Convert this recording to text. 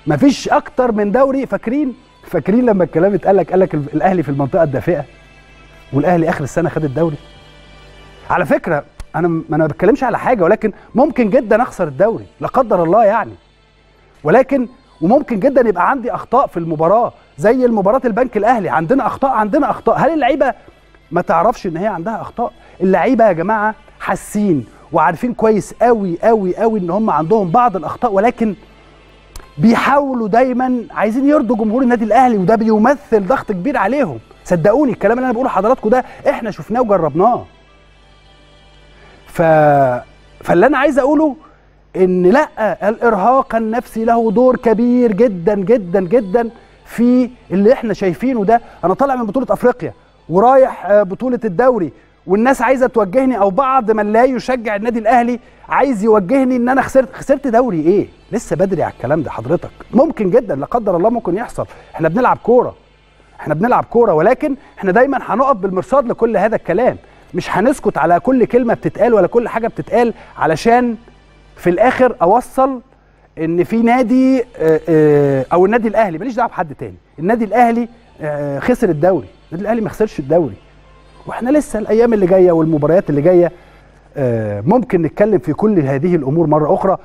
مفيش اكتر من دوري فاكرين فاكرين لما الكلام اتقال لك قال لك الاهلي في المنطقه الدافئه والاهلي اخر السنه خد الدوري على فكره انا ما انا ما بتكلمش على حاجه ولكن ممكن جدا اخسر الدوري لا قدر الله يعني ولكن وممكن جدا يبقى عندي اخطاء في المباراه زي المباراه البنك الاهلي عندنا اخطاء عندنا اخطاء هل اللعيبه ما تعرفش ان هي عندها اخطاء اللعيبه يا جماعه حاسين وعارفين كويس قوي قوي قوي ان هم عندهم بعض الاخطاء ولكن بيحاولوا دايما عايزين يرضوا جمهور النادي الاهلي وده بيمثل ضغط كبير عليهم صدقوني الكلام اللي انا بقوله لحضراتكم ده احنا شفناه وجربناه ف فاللي انا عايز اقوله ان لا الارهاق النفسي له دور كبير جدا جدا جدا في اللي احنا شايفينه ده انا طالع من بطوله افريقيا ورايح آه، بطوله الدوري والناس عايزه توجهني او بعض من لا يشجع النادي الاهلي عايز يوجهني ان انا خسرت خسرت دوري ايه لسه بدري على الكلام ده حضرتك ممكن جدا لا قدر الله ممكن يحصل احنا بنلعب كوره احنا بنلعب كوره ولكن احنا دايما هنقف بالمرصاد لكل هذا الكلام مش هنسكت على كل كلمه بتتقال ولا كل حاجه بتتقال علشان في الاخر اوصل ان في نادي آه، آه، او النادي الاهلي ماليش دعوه بحد تاني النادي الاهلي آه، خسر الدوري النادي الاهلي ما خسرش الدوري واحنا لسه الايام اللي جايه والمباريات اللي جايه آه، ممكن نتكلم في كل هذه الامور مره اخرى